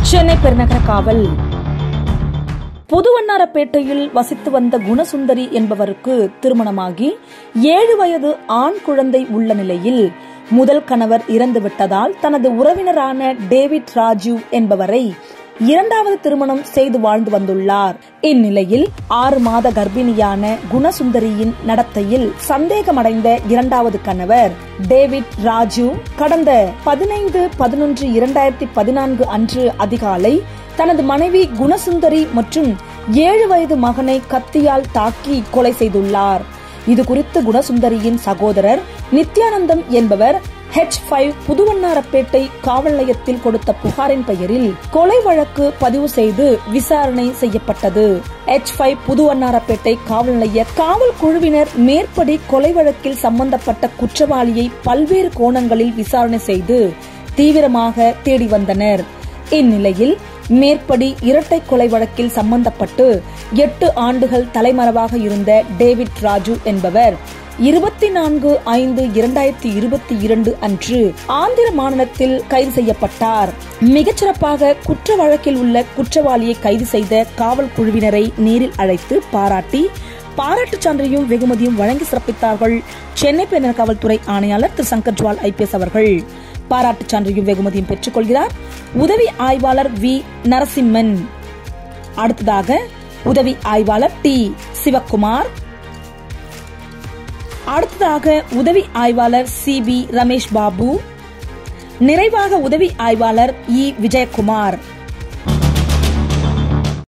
சென்னை பெருநகர காவல் புதுவண்ணாரப்பேட்டையில் வசித்து வந்த குணசுந்தரி என்பவருக்கு திருமணமாகி ஏழு வயது ஆண் குழந்தை உள்ள நிலையில் முதல் கணவர் இறந்துவிட்டதால் தனது உறவினரான டேவிட் ராஜு என்பவரை இரண்டாவது திருமணம் செய்து வாழ்ந்து வந்துள்ளார் இந்நிலையில் ஆறு மாத கர்ப்பிணியான குணசுந்தரியின் நடத்தையில் சந்தேகமடைந்த இரண்டாவது கணவர் டேவிட் ராஜு கடந்த பதினைந்து பதினொன்று இரண்டாயிரத்தி பதினான்கு அன்று அதிகாலை தனது மனைவி குணசுந்தரி மற்றும் ஏழு வயது மகனை கத்தியால் தாக்கி கொலை செய்துள்ளார் இது குறித்து குணசுந்தரியின் சகோதரர் நித்யானந்தம் என்பவர் ஹெச் ஃபைவ் புதுவண்ணாரப்பேட்டை காவல் நிலையத்தில் கொடுத்த புகாரின் பெயரில் கொலை வழக்கு பதிவு செய்து விசாரணை செய்யப்பட்டது ஹெச் ஃபைவ் புதுவண்ணாரப்பேட்டை காவல் நிலைய காவல் குழுவினர் மேற்படி கொலை வழக்கில் சம்பந்தப்பட்ட குற்றவாளியை பல்வேறு கோணங்களில் விசாரணை செய்து தீவிரமாக தேடி வந்தனர் இந்நிலையில் மேற்படி இரட்டை கொலை வழக்கில் சம்பந்தப்பட்டு எட்டு ஆண்டுகள் தலைமறைவாக இருந்த டேவிட் ராஜு என்பவர் இருபத்தி நான்கு ஐந்து இரண்டாயிரத்தி இருபத்தி இரண்டு அன்று ஆந்திர மாநிலத்தில் கைது செய்யப்பட்டார் மிகச்சிறப்பாக குற்ற வழக்கில் உள்ள குற்றவாளியை கைது செய்த காவல் குழுவினரை நேரில் அழைத்து பாராட்டி பாராட்டுச் சான்றையும் வெகுமதியும் வழங்கி சிறப்பித்தார்கள் சென்னை பெருநகர காவல்துறை ஆணையாளர் திரு சங்கர் ஜுவால் ஐபிஎஸ் அவர்கள் பாராட்டுச் சான்றையும் வெகுமதியும் பெற்றுக் கொள்கிறார் உதவி ஆய்வாளர் வி நரசிம்மன் அடுத்ததாக உதவி ஆய்வாளர் டி சிவக்குமார் அடுத்ததாக உதவி ஆய்வாளர் சி பி ரமேஷ் பாபு நிறைவாக உதவி ஆய்வாளர் இ விஜயகுமார்